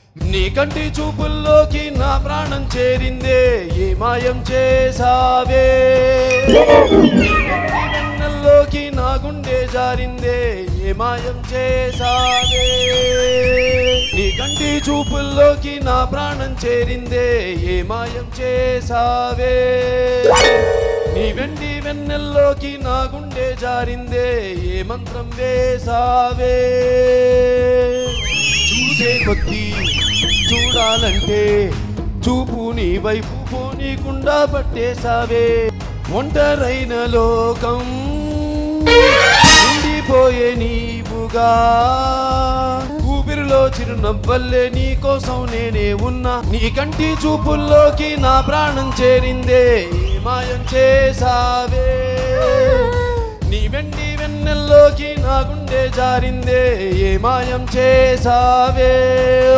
నీ కంటి చూపుల్లోకి నా ప్రాణం చేరిందే ఏ మాయం చేసావే నీ కంటి వెన్నెల్లోకి నా గుండె జారిందే ఏ మాయం చేసావే నీ కంటి చూపుల్లోకి నా ప్రాణం చేరిందే ఏ మాయం చేసావే నీ వెండి వెన్నెల్లోకి నా గుండె జారిందే ఏ మంత్రం వేసావే చూసే కొద్దీ చూడాలంటే చూపు నీ వైపు పోనీకుండా పట్టేశావే ఒంటరైన లోకం ఉండిపోయే నీవుగా ఊపిరిలో చిరునవ్వల్లే నీ కోసం నేనే ఉన్నా నీ కంటి చూపుల్లోకి నా ప్రాణం చేరిందే ఏ మాయం చేసావే నీ వెండి వెన్నెల్లోకి నా గుండె జారిందే ఏ మాయం చేసావే